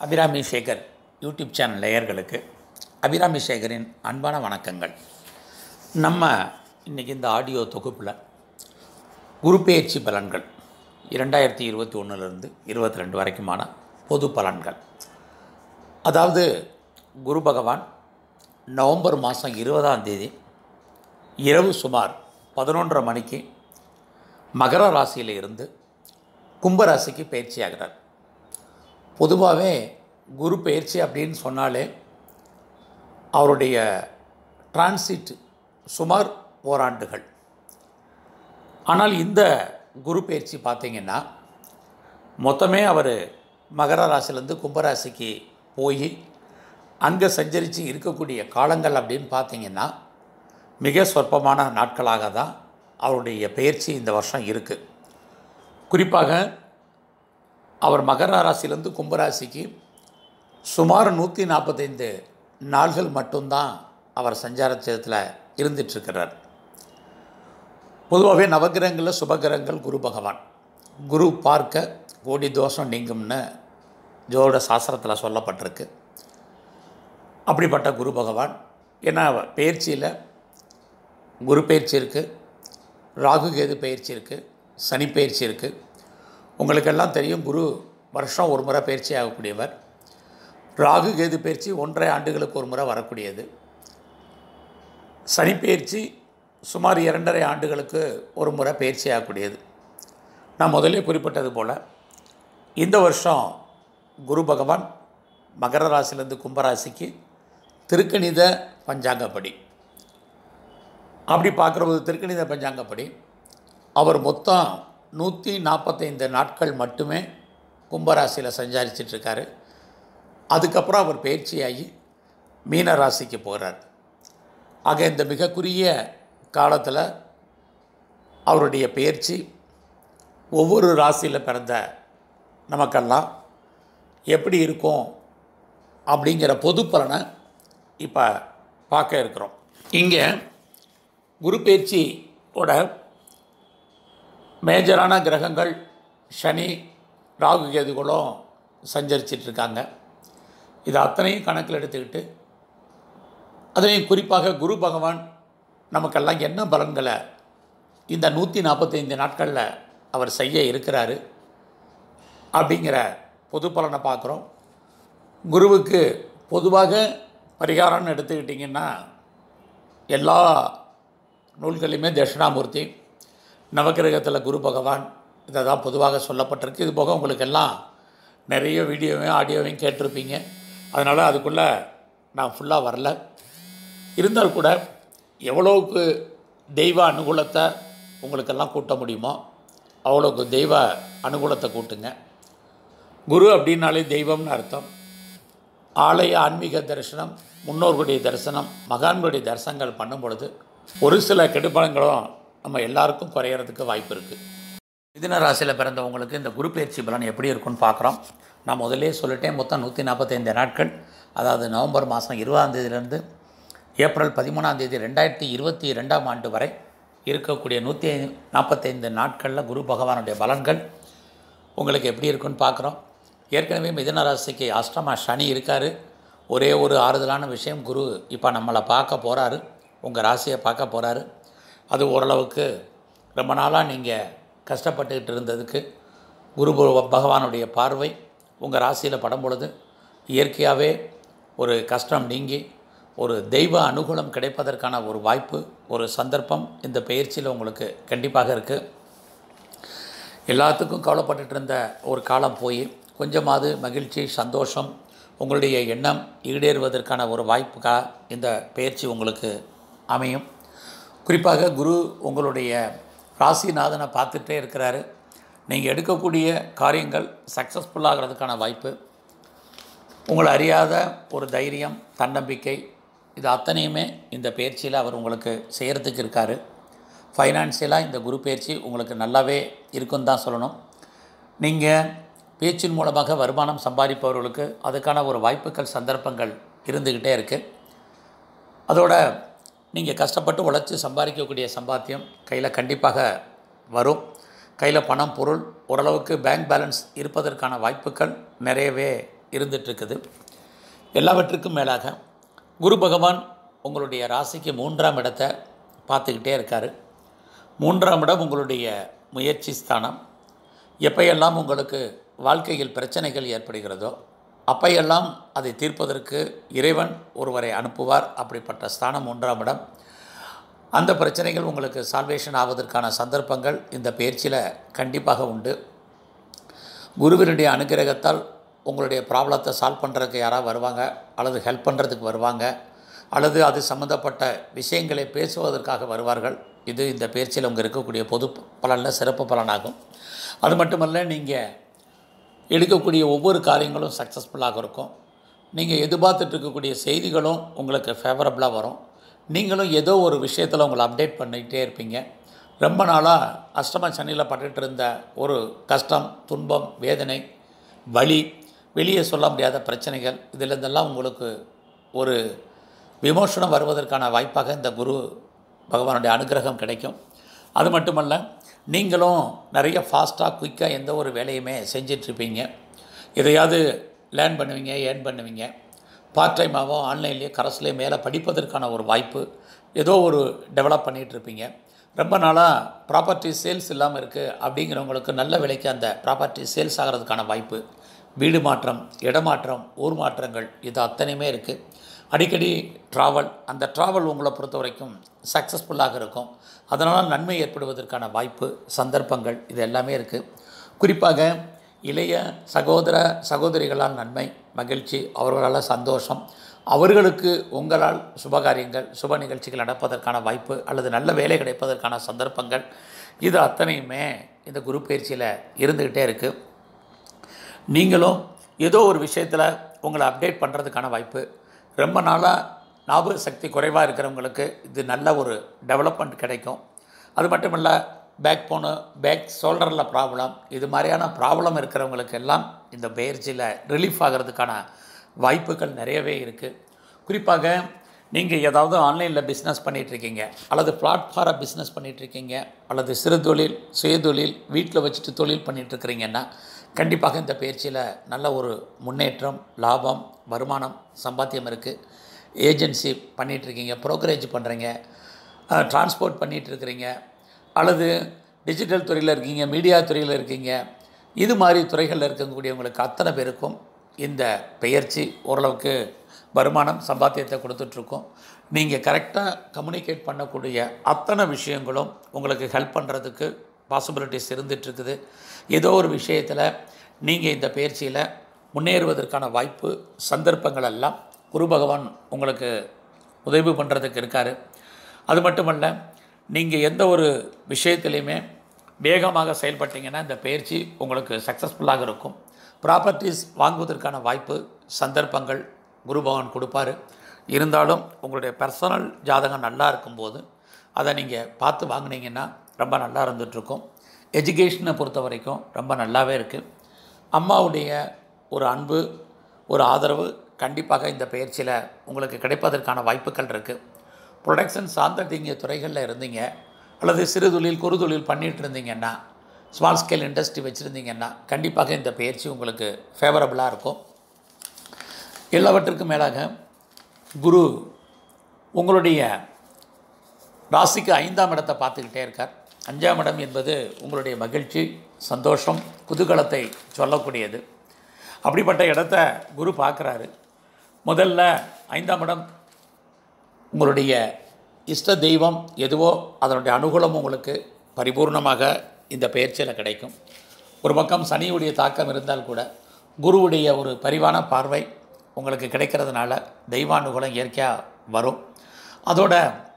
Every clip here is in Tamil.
அபிராமி சேகர் யூடியூப் சேனல் நேயர்களுக்கு அபிராமி சேகரின் அன்பான வணக்கங்கள் நம்ம இன்றைக்கி இந்த ஆடியோ தொகுப்பில் குரு பெயர்ச்சி பலன்கள் இரண்டாயிரத்தி இருபத்தி ஒன்றுலேருந்து இருபத்தி ரெண்டு வரைக்குமான பொது பலன்கள் அதாவது குரு பகவான் நவம்பர் மாதம் இருபதாம் தேதி இரவு சுமார் பதினொன்றரை மணிக்கு மகர ராசியில் இருந்து கும்பராசிக்கு பயிற்சி ஆகிறார் பொதுவாகவே குரு பயிற்சி அப்படின்னு சொன்னாலே அவருடைய டிரான்சிட் சுமார் ஓராண்டுகள் ஆனால் இந்த குரு பயிற்சி பார்த்திங்கன்னா மொத்தமே அவர் மகர ராசிலேருந்து கும்பராசிக்கு போய் அங்கே சஞ்சரித்து இருக்கக்கூடிய காலங்கள் அப்படின்னு பார்த்தீங்கன்னா மிக சொற்பமான நாட்களாக தான் அவருடைய பயிற்சி இந்த வருஷம் இருக்குது குறிப்பாக அவர் மகர ராசியிலேருந்து கும்பராசிக்கு சுமார் நூற்றி நாற்பத்தைந்து நாள்கள் மட்டும்தான் அவர் சஞ்சாரத்தில் இருந்துட்டுருக்கிறார் பொதுவாகவே நவகிரகங்களில் சுபகிரகங்கள் குரு பகவான் குரு பார்க்க கோடி தோஷம் நீங்கும்னு ஜோட சாஸ்திரத்தில் சொல்லப்பட்டிருக்கு அப்படிப்பட்ட குரு பகவான் ஏன்னா பயிற்சியில் குரு பயிற்சி இருக்குது ராகு கேது பயிற்சி இருக்குது சனி பயிற்சி இருக்குது உங்களுக்கெல்லாம் தெரியும் குரு வருஷம் ஒரு முறை பயிற்சி ஆகக்கூடியவர் ராகு கேது பயிற்சி ஒன்றரை ஆண்டுகளுக்கு ஒரு முறை வரக்கூடியது சனி பயிற்சி சுமார் இரண்டரை ஆண்டுகளுக்கு ஒரு முறை பயிற்சி ஆகக்கூடியது நான் முதலே குறிப்பிட்டது போல் இந்த வருஷம் குரு பகவான் மகர ராசிலேருந்து கும்பராசிக்கு திருக்கணித பஞ்சாங்கப்படி அப்படி பார்க்குறபோது திருக்கணித பஞ்சாங்கப்படி அவர் மொத்தம் நூற்றி நாற்பத்தைந்து நாட்கள் மட்டுமே கும்பராசியில் சஞ்சாரிச்சிட்ருக்காரு அதுக்கப்புறம் அவர் பயிற்சியாகி மீன ராசிக்கு போகிறார் ஆக இந்த மிக குறுகிய காலத்தில் அவருடைய பயிற்சி ஒவ்வொரு ராசியில் பிறந்த நமக்கெல்லாம் எப்படி இருக்கும் அப்படிங்கிற பொது பலனை இப்போ பார்க்க இருக்கிறோம் இங்கே குரு பயிற்சியோட மேஜரான கிரகங்கள் சனி ராகு கேதுகளும் சஞ்சரிச்சிட்ருக்காங்க இது அத்தனையும் கணக்கில் எடுத்துக்கிட்டு அதுலேயும் குறிப்பாக குரு பகவான் நமக்கெல்லாம் என்ன பலன்களை இந்த நூற்றி நாற்பத்தைந்து நாட்களில் அவர் செய்ய இருக்கிறாரு அப்படிங்கிற பொது பலனை பார்க்குறோம் குருவுக்கு பொதுவாக பரிகாரம்னு எடுத்துக்கிட்டிங்கன்னா எல்லா நூல்களையுமே தட்சிணாமூர்த்தி நவக்கிரகத்தில் குரு பகவான் இதை தான் பொதுவாக சொல்லப்பட்டிருக்கு இது போக உங்களுக்கு எல்லாம் நிறைய வீடியோவையும் ஆடியோவையும் கேட்டிருப்பீங்க அதனால் அதுக்குள்ளே நான் ஃபுல்லாக வரல இருந்தால் கூட எவ்வளோவுக்கு தெய்வ அனுகூலத்தை உங்களுக்கெல்லாம் கூட்ட முடியுமோ அவ்வளோக்கு தெய்வ அனுகூலத்தை கூட்டுங்க குரு அப்படின்னாலே தெய்வம்னு அர்த்தம் ஆலய ஆன்மீக தரிசனம் முன்னோர்களுடைய தரிசனம் மகான்களுடைய தரிசனங்கள் பண்ணும் பொழுது ஒரு சில கெடுபலங்களும் நம்ம எல்லாருக்கும் குறையிறதுக்கு வாய்ப்பு இருக்குது மிதுன ராசியில் பிறந்தவங்களுக்கு இந்த குரு பயிற்சி பலன் எப்படி இருக்குன்னு பார்க்குறோம் நான் முதலே சொல்லிட்டேன் மொத்தம் நூற்றி நாற்பத்தைந்து நாட்கள் அதாவது நவம்பர் மாதம் இருபதாம் தேதியிலேருந்து ஏப்ரல் பதிமூணாம் தேதி ரெண்டாயிரத்தி இருபத்தி ரெண்டாம் ஆண்டு வரை இருக்கக்கூடிய நூற்றி நாற்பத்தைந்து நாட்களில் குரு பகவானுடைய பலன்கள் உங்களுக்கு எப்படி இருக்குன்னு பார்க்குறோம் ஏற்கனவே மிதுன ராசிக்கு அஷ்டமா சனி இருக்கார் ஒரே ஒரு ஆறுதலான விஷயம் குரு இப்போ நம்மளை பார்க்க போகிறாரு உங்கள் ராசியை பார்க்க போகிறாரு அது ஓரளவுக்கு ரொம்ப நாளாக நீங்கள் கஷ்டப்பட்டுக்கிட்டு இருந்ததுக்கு குரு பகவானுடைய பார்வை உங்கள் ராசியில் படும் பொழுது இயற்கையாகவே ஒரு கஷ்டம் நீங்கி ஒரு தெய்வ அனுகூலம் கிடைப்பதற்கான ஒரு வாய்ப்பு ஒரு சந்தர்ப்பம் இந்த பயிற்சியில் உங்களுக்கு கண்டிப்பாக இருக்குது எல்லாத்துக்கும் கவலைப்பட்டுட்டு இருந்த ஒரு காலம் போய் கொஞ்சமாவது மகிழ்ச்சி சந்தோஷம் உங்களுடைய எண்ணம் ஈடேறுவதற்கான ஒரு வாய்ப்புக்காக இந்த பயிற்சி உங்களுக்கு அமையும் குறிப்பாக குரு உங்களுடைய ராசிநாதனை பார்த்துட்டே இருக்கிறாரு நீங்கள் எடுக்கக்கூடிய காரியங்கள் சக்ஸஸ்ஃபுல்லாகிறதுக்கான வாய்ப்பு உங்களை அறியாத ஒரு தைரியம் தன்னம்பிக்கை இது அத்தனையுமே இந்த பயிற்சியில் அவர் உங்களுக்கு செய்கிறதுக்கு இருக்கார் ஃபைனான்சியலாக இந்த குரு பயிற்சி உங்களுக்கு நல்லாவே இருக்குன்னு தான் சொல்லணும் நீங்கள் பேச்சின் மூலமாக வருமானம் சம்பாதிப்பவர்களுக்கு அதுக்கான ஒரு வாய்ப்புகள் சந்தர்ப்பங்கள் இருந்துக்கிட்டே இருக்குது அதோட நீங்கள் கஷ்டப்பட்டு உழைச்சி சம்பாதிக்கக்கூடிய சம்பாத்தியம் கையில் கண்டிப்பாக வரும் கையில் பணம் பொருள் ஓரளவுக்கு பேங்க் பேலன்ஸ் இருப்பதற்கான வாய்ப்புகள் நிறையவே இருந்துகிட்ருக்குது எல்லாவற்றுக்கும் மேலாக குரு பகவான் உங்களுடைய ராசிக்கு மூன்றாம் இடத்தை பார்த்துக்கிட்டே இருக்கார் மூன்றாம் இடம் உங்களுடைய முயற்சி ஸ்தானம் எப்பையெல்லாம் உங்களுக்கு வாழ்க்கையில் பிரச்சனைகள் ஏற்படுகிறதோ அப்பையெல்லாம் அதை தீர்ப்பதற்கு இறைவன் ஒருவரை அனுப்புவார் அப்படிப்பட்ட ஸ்தானம் மூன்றாம் இடம் அந்த பிரச்சனைகள் உங்களுக்கு சால்வேஷன் ஆவதற்கான சந்தர்ப்பங்கள் இந்த பயிற்சியில் கண்டிப்பாக உண்டு குருவினுடைய அனுகிரகத்தால் உங்களுடைய ப்ராப்ளத்தை சால்வ் பண்ணுறதுக்கு யாராவது வருவாங்க அல்லது ஹெல்ப் பண்ணுறதுக்கு வருவாங்க அல்லது அது சம்மந்தப்பட்ட விஷயங்களை பேசுவதற்காக வருவார்கள் இது இந்த பயிற்சியில் உங்கள் இருக்கக்கூடிய பொது பலனில் சிறப்பு பலனாகும் அது மட்டுமல்ல நீங்கள் எடுக்கக்கூடிய ஒவ்வொரு காரியங்களும் சக்ஸஸ்ஃபுல்லாக இருக்கும் நீங்கள் எதிர்பார்த்துட்டு இருக்கக்கூடிய செய்திகளும் உங்களுக்கு ஃபேவரபுளாக வரும் நீங்களும் ஏதோ ஒரு விஷயத்தில் உங்களை அப்டேட் பண்ணிக்கிட்டே இருப்பீங்க ரொம்ப நாளாக அஷ்டம சனியில் பட்டுட்டு இருந்த ஒரு கஷ்டம் துன்பம் வேதனை வலி வெளியே சொல்ல முடியாத பிரச்சனைகள் இதிலிருந்தெல்லாம் உங்களுக்கு ஒரு விமோசனம் வருவதற்கான வாய்ப்பாக இந்த குரு பகவானுடைய அனுகிரகம் கிடைக்கும் அது மட்டுமல்ல நீங்களும் நிறைய ஃபாஸ்ட்டாக குயிக்காக எந்த ஒரு வேலையுமே செஞ்சிட்ருப்பீங்க எதையாவது லேர்ன் பண்ணுவீங்க ஏர்ன் பண்ணுவீங்க பார்ட் டைமாகவோ ஆன்லைன்லேயே கரஸ்லேயே மேலே படிப்பதற்கான ஒரு வாய்ப்பு ஏதோ ஒரு டெவலப் பண்ணிகிட்டு இருப்பீங்க ரொம்ப நாளாக ப்ராப்பர்ட்டி சேல்ஸ் இல்லாமல் இருக்குது அப்படிங்கிறவங்களுக்கு நல்ல விலைக்கு அந்த ப்ராப்பர்ட்டி சேல்ஸ் ஆகிறதுக்கான வாய்ப்பு வீடு மாற்றம் இடமாற்றம் ஊர் மாற்றங்கள் இது அத்தனையுமே இருக்குது அடிக்கடி ட்ராவல் அந்த ட்ராவல் உங்களை பொறுத்த வரைக்கும் சக்ஸஸ்ஃபுல்லாக இருக்கும் அதனால் நன்மை ஏற்படுவதற்கான வாய்ப்பு சந்தர்ப்பங்கள் இது எல்லாமே இருக்குது குறிப்பாக இளைய சகோதர சகோதரிகளால் நன்மை மகிழ்ச்சி அவர்களால் சந்தோஷம் அவர்களுக்கு உங்களால் சுபகாரியங்கள் சுப நிகழ்ச்சிகள் நடப்பதற்கான வாய்ப்பு அல்லது நல்ல வேலை கிடைப்பதற்கான சந்தர்ப்பங்கள் இது அத்தனையுமே இந்த குரு பயிற்சியில் இருந்துக்கிட்டே இருக்குது நீங்களும் ஏதோ ஒரு விஷயத்தில் உங்களை அப்டேட் பண்ணுறதுக்கான வாய்ப்பு ரொம்ப நாளாக ஞாபக சக்தி குறைவாக இருக்கிறவங்களுக்கு இது நல்ல ஒரு டெவலப்மெண்ட் கிடைக்கும் அது மட்டும் இல்லை பேக் போனு பேக் ஷோல்டரில் ப்ராப்ளம் இது மாதிரியான ப்ராப்ளம் இருக்கிறவங்களுக்கு எல்லாம் இந்த பயிற்சியில் ரிலீஃப் ஆகிறதுக்கான வாய்ப்புகள் நிறையவே இருக்குது குறிப்பாக நீங்கள் ஏதாவது ஆன்லைனில் பிஸ்னஸ் பண்ணிகிட்ருக்கீங்க அல்லது பிளாட்ஃபார பிஸ்னஸ் பண்ணிகிட்ருக்கீங்க அல்லது சிறு தொழில் சுயதொழில் வீட்டில் வச்சுட்டு தொழில் பண்ணிகிட்ருக்கிறீங்கன்னா கண்டிப்பாக இந்த பயிற்சியில் நல்ல ஒரு முன்னேற்றம் லாபம் வருமானம் சம்பாத்தியம் இருக்குது ஏஜென்சி பண்ணிகிட்ருக்கீங்க ப்ரோக்கரேஜ் பண்ணுறீங்க டிரான்ஸ்போர்ட் பண்ணிகிட்ருக்கிறீங்க அல்லது டிஜிட்டல் துறையில் இருக்கீங்க மீடியா துறையில் இருக்கீங்க இது மாதிரி துறைகளில் இருக்கக்கூடியவங்களுக்கு அத்தனை பேருக்கும் இந்த பெயர்ச்சி ஓரளவுக்கு வருமானம் சம்பாத்தியத்தை கொடுத்துட்ருக்கோம் நீங்கள் கரெக்டாக கம்யூனிகேட் பண்ணக்கூடிய அத்தனை விஷயங்களும் உங்களுக்கு ஹெல்ப் பண்ணுறதுக்கு பாசிபிலிட்டிஸ் இருந்துகிட்ருக்குது ஏதோ ஒரு விஷயத்தில் நீங்கள் இந்த பயிற்சியில் முன்னேறுவதற்கான வாய்ப்பு சந்தர்ப்பங்கள் எல்லாம் குரு பகவான் உங்களுக்கு உதவி பண்ணுறதுக்கு இருக்கார் அது மட்டுமல்ல நீங்கள் எந்த ஒரு விஷயத்துலையுமே வேகமாக செயல்பட்டீங்கன்னா இந்த பயிற்சி உங்களுக்கு சக்ஸஸ்ஃபுல்லாக இருக்கும் ப்ராப்பர்ட்டிஸ் வாங்குவதற்கான வாய்ப்பு சந்தர்ப்பங்கள் குரு பகவான் கொடுப்பாரு இருந்தாலும் உங்களுடைய பர்சனல் ஜாதகம் நல்லா இருக்கும்போது அதை நீங்கள் பார்த்து வாங்குனீங்கன்னா ரொம்ப நல்லா இருந்துகிட்ருக்கும் எஜுகேஷனை பொறுத்த வரைக்கும் ரொம்ப நல்லாவே இருக்குது அம்மாவுடைய ஒரு அன்பு ஒரு ஆதரவு கண்டிப்பாக இந்த பயிற்சியில் உங்களுக்கு கிடைப்பதற்கான வாய்ப்புகள் இருக்குது ப்ரொடக்ஷன் சார்ந்த நீங்கள் துறைகளில் இருந்தீங்க அல்லது சிறு தொழில் குறு தொழில் பண்ணிகிட்டு இருந்தீங்கன்னா ஸ்மால் ஸ்கேல் இண்டஸ்ட்ரி வச்சுருந்தீங்கன்னா கண்டிப்பாக இந்த பயிற்சி உங்களுக்கு ஃபேவரபுளாக இருக்கும் எல்லாவற்றுக்கும் மேலாக குரு உங்களுடைய ராசிக்கு ஐந்தாம் இடத்தை பார்த்துக்கிட்டே இருக்கார் அஞ்சாம் இடம் என்பது உங்களுடைய மகிழ்ச்சி சந்தோஷம் குதூகலத்தை சொல்லக்கூடியது அப்படிப்பட்ட இடத்த குரு பார்க்குறாரு முதல்ல ஐந்தாம் இடம் உங்களுடைய இஷ்ட தெய்வம் எதுவோ அதனுடைய அனுகூலம் உங்களுக்கு பரிபூர்ணமாக இந்த பயிற்சியில் கிடைக்கும் ஒரு பக்கம் சனியுடைய தாக்கம் இருந்தால் கூட குருவுடைய ஒரு பரிவான பார்வை உங்களுக்கு கிடைக்கிறதுனால தெய்வானுகூலம் இயற்கையாக வரும் அதோட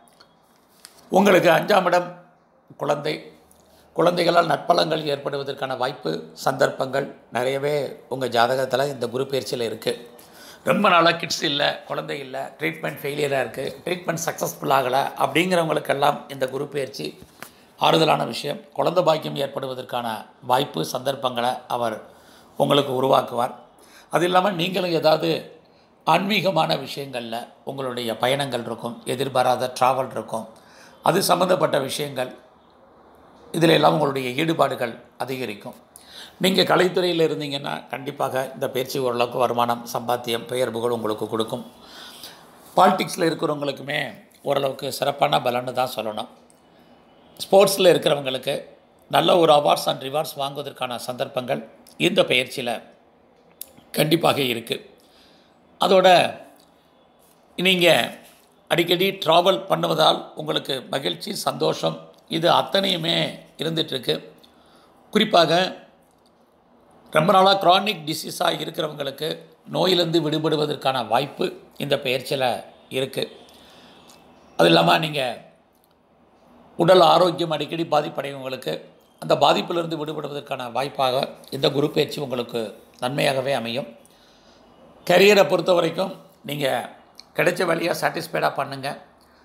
உங்களுக்கு அஞ்சாம் இடம் குழந்தை குழந்தைகளால் நற்பலங்கள் ஏற்படுவதற்கான வாய்ப்பு சந்தர்ப்பங்கள் நிறையவே உங்கள் ஜாதகத்தில் இந்த குரு பயிற்சியில் இருக்குது ரொம்ப நாளாக கிட்ஸ் இல்லை குழந்தை இல்லை ட்ரீட்மெண்ட் ஃபெயிலியராக இருக்குது ட்ரீட்மெண்ட் சக்ஸஸ்ஃபுல் ஆகலை அப்படிங்கிறவங்களுக்கெல்லாம் இந்த குரு பயிற்சி ஆறுதலான விஷயம் குழந்தை பாக்கியம் ஏற்படுவதற்கான வாய்ப்பு சந்தர்ப்பங்களை அவர் உங்களுக்கு உருவாக்குவார் அது இல்லாமல் நீங்களும் ஏதாவது ஆன்மீகமான விஷயங்களில் உங்களுடைய பயணங்கள் இருக்கும் எதிர்பாராத ட்ராவல் இருக்கும் அது சம்மந்தப்பட்ட விஷயங்கள் இதில் எல்லாம் உங்களுடைய ஈடுபாடுகள் அதிகரிக்கும் நீங்கள் கலைத்துறையில் இருந்தீங்கன்னா கண்டிப்பாக இந்த பயிற்சி ஓரளவுக்கு வருமானம் சம்பாத்தியம் பெயர் புகழ் உங்களுக்கு கொடுக்கும் பாலிடிக்ஸில் இருக்கிறவங்களுக்குமே ஓரளவுக்கு சிறப்பான பலன்னு தான் சொல்லணும் ஸ்போர்ட்ஸில் இருக்கிறவங்களுக்கு நல்ல ஒரு அவார்ட்ஸ் அண்ட் ரிவார்ட்ஸ் வாங்குவதற்கான சந்தர்ப்பங்கள் இந்த பயிற்சியில் கண்டிப்பாக இருக்குது அதோட நீங்கள் அடிக்கடி ட்ராவல் பண்ணுவதால் உங்களுக்கு மகிழ்ச்சி சந்தோஷம் இது அத்தனையுமே இருந்துகிட்ருக்கு குறிப்பாக ரொம்ப நாளாக க்ரானிக் டிசீஸாக இருக்கிறவங்களுக்கு நோயிலிருந்து விடுபடுவதற்கான வாய்ப்பு இந்த பயிற்சியில் இருக்குது அது இல்லாமல் நீங்கள் உடல் ஆரோக்கியம் அடிக்கடி பாதிப்படைவங்களுக்கு அந்த பாதிப்பிலிருந்து விடுபடுவதற்கான வாய்ப்பாக இந்த குரு பயிற்சி உங்களுக்கு நன்மையாகவே அமையும் கரியரை பொறுத்த வரைக்கும் நீங்கள் கிடைச்ச வேலையாக சாட்டிஸ்ஃபைடாக பண்ணுங்கள்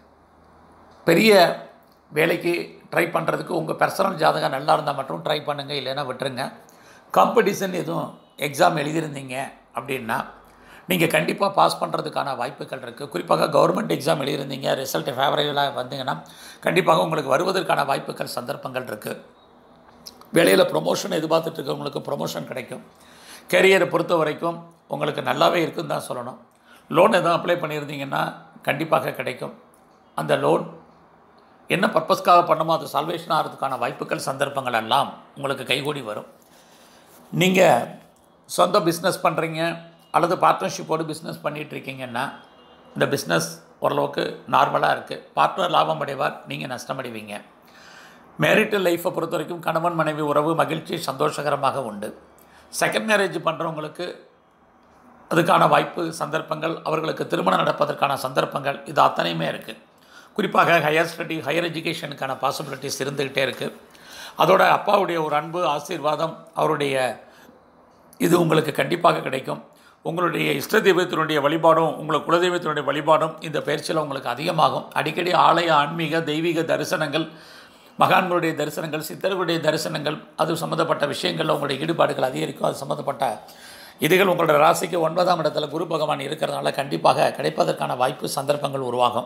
பெரிய வேலைக்கு ட்ரை பண்ணுறதுக்கு உங்கள் பர்சனல் ஜாதகம் நல்லா இருந்தால் மட்டும் ட்ரை பண்ணுங்கள் இல்லைன்னா விட்டுருங்க காம்படிஷன் எதுவும் எக்ஸாம் எழுதியிருந்தீங்க அப்படின்னா நீங்கள் கண்டிப்பாக பாஸ் பண்ணுறதுக்கான வாய்ப்புகள் இருக்குது குறிப்பாக கவர்மெண்ட் எக்ஸாம் எழுதியிருந்தீங்க ரிசல்ட் ஃபேவரபிளாக வந்தீங்கன்னா கண்டிப்பாக உங்களுக்கு வருவதற்கான வாய்ப்புகள் சந்தர்ப்பங்கள் இருக்குது வேலையில் ப்ரொமோஷன் எதிர்பார்த்துட்டு இருக்கவங்களுக்கு ப்ரொமோஷன் கிடைக்கும் கெரியரை பொறுத்த வரைக்கும் உங்களுக்கு நல்லாவே இருக்குன்னு தான் சொல்லணும் லோன் எதுவும் அப்ளை பண்ணியிருந்தீங்கன்னா கண்டிப்பாக கிடைக்கும் அந்த லோன் என்ன பர்பஸ்க்காக பண்ணுமோ அது சால்வேஷன் ஆகிறதுக்கான வாய்ப்புகள் சந்தர்ப்பங்கள் எல்லாம் உங்களுக்கு கைகூடி வரும் நீங்கள் சொந்த பிஸ்னஸ் பண்ணுறீங்க அல்லது பார்ட்னர்ஷிப்போடு பிஸ்னஸ் பண்ணிகிட்டு இருக்கீங்கன்னா இந்த பிஸ்னஸ் ஓரளவுக்கு நார்மலாக இருக்குது பார்ட்னர் லாபம் அடைவார் நீங்கள் நஷ்டமடைவீங்க மேரிட்டல் லைஃப்பை பொறுத்த வரைக்கும் கணவன் மனைவி உறவு மகிழ்ச்சி சந்தோஷகரமாக உண்டு செகண்ட் மேரேஜ் பண்ணுறவங்களுக்கு அதுக்கான வாய்ப்பு சந்தர்ப்பங்கள் அவர்களுக்கு திருமணம் நடப்பதற்கான சந்தர்ப்பங்கள் இது அத்தனையுமே இருக்குது குறிப்பாக ஹையர் ஸ்டடி ஹையர் எஜுகேஷனுக்கான பாசிபிலிட்டிஸ் இருந்துக்கிட்டே இருக்குது அதோட அப்பாவுடைய ஒரு அன்பு ஆசீர்வாதம் அவருடைய இது உங்களுக்கு கண்டிப்பாக கிடைக்கும் உங்களுடைய இஷ்ட தெய்வத்தினுடைய வழிபாடும் உங்கள் குலதெய்வத்தினுடைய வழிபாடும் இந்த பயிற்சியில் உங்களுக்கு அதிகமாகும் அடிக்கடி ஆலய ஆன்மீக தெய்வீக தரிசனங்கள் மகான்களுடைய தரிசனங்கள் சித்தர்களுடைய தரிசனங்கள் அது சம்மந்தப்பட்ட விஷயங்களில் உங்களுடைய ஈடுபாடுகள் அதிகரிக்கும் அது சம்மந்தப்பட்ட இதுகள் உங்களோட ராசிக்கு ஒன்பதாம் இடத்துல குரு பகவான் இருக்கிறதுனால கண்டிப்பாக கிடைப்பதற்கான வாய்ப்பு சந்தர்ப்பங்கள் உருவாகும்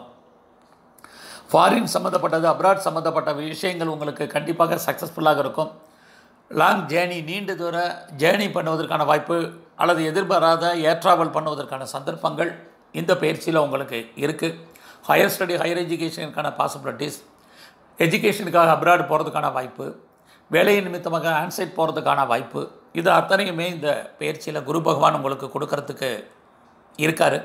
ஃபாரின் சம்மந்தப்பட்டது அப்ராட் சம்மந்தப்பட்ட விஷயங்கள் உங்களுக்கு கண்டிப்பாக சக்ஸஸ்ஃபுல்லாக இருக்கும் லாங் ஜேர்னி நீண்ட தூர ஜேர்னி பண்ணுவதற்கான வாய்ப்பு அல்லது எதிர்பாராத ஏர் ட்ராவல் பண்ணுவதற்கான சந்தர்ப்பங்கள் இந்த பயிற்சியில் உங்களுக்கு இருக்குது ஹையர் ஸ்டடி ஹையர் எஜுகேஷனுக்கான பாசிபிலிட்டிஸ் எஜுகேஷனுக்காக அப்ராட் போகிறதுக்கான வாய்ப்பு வேலை நிமித்தமாக ஆன்சைட் போகிறதுக்கான வாய்ப்பு இது அத்தனையுமே இந்த பயிற்சியில் குரு பகவான் உங்களுக்கு கொடுக்கறதுக்கு இருக்கார்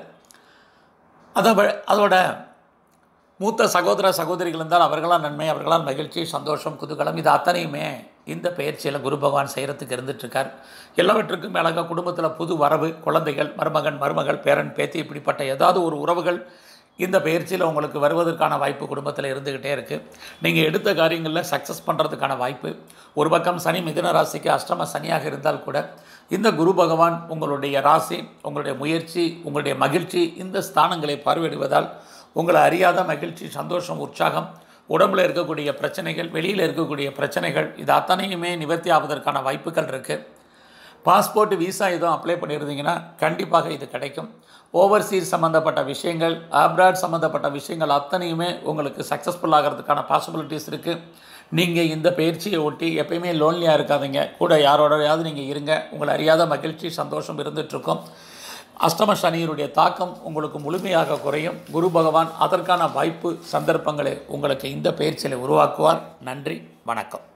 அதை வ- அதோட மூத்த சகோதர சகோதரிகள் இருந்தால் அவர்களால் நன்மை அவர்களால் மகிழ்ச்சி சந்தோஷம் குதூகலம் இது அத்தனையுமே இந்த பயிற்சியில் குரு பகவான் செய்கிறதுக்கு இருந்துட்டுருக்கார் எல்லாவற்றுக்கும் மேலாக குடும்பத்தில் புது வரவு குழந்தைகள் மருமகன் மருமகள் பேரன் பேத்தி இப்படிப்பட்ட ஏதாவது ஒரு உறவுகள் இந்த பயிற்சியில் உங்களுக்கு வருவதற்கான வாய்ப்பு குடும்பத்தில் இருந்துக்கிட்டே இருக்குது நீங்கள் எடுத்த காரியங்களில் சக்ஸஸ் பண்ணுறதுக்கான வாய்ப்பு ஒரு பக்கம் சனி மிதுன ராசிக்கு அஷ்டம சனியாக இருந்தால் கூட இந்த குரு பகவான் உங்களுடைய ராசி உங்களுடைய முயற்சி உங்களுடைய மகிழ்ச்சி இந்த ஸ்தானங்களை பார்வையிடுவதால் உங்களை அறியாத மகிழ்ச்சி சந்தோஷம் உற்சாகம் உடம்புல இருக்கக்கூடிய பிரச்சனைகள் வெளியில் இருக்கக்கூடிய பிரச்சனைகள் இது அத்தனையுமே நிவர்த்தி ஆவதற்கான வாய்ப்புகள் இருக்குது பாஸ்போர்ட் விசா எதுவும் அப்ளை பண்ணியிருந்தீங்கன்னா கண்டிப்பாக இது கிடைக்கும் ஓவர்சீஸ் சம்மந்தப்பட்ட விஷயங்கள் ஆப்ராட் சம்மந்தப்பட்ட விஷயங்கள் அத்தனையுமே உங்களுக்கு சக்ஸஸ்ஃபுல் ஆகிறதுக்கான பாசிபிலிட்டிஸ் இருக்குது நீங்கள் இந்த பயிற்சியை ஒட்டி எப்பயுமே லோன்லியாக இருக்காதீங்க கூட யாரோடையாவது நீங்கள் இருங்க உங்களை அறியாத மகிழ்ச்சி சந்தோஷம் இருந்துகிட்ருக்கும் அஷ்டம சனியினுடைய தாக்கம் உங்களுக்கு முழுமையாக குறையும் குரு பகவான் அதற்கான வாய்ப்பு சந்தர்ப்பங்களை உங்களுக்கு இந்த பயிற்சியில் உருவாக்குவார் நன்றி வணக்கம்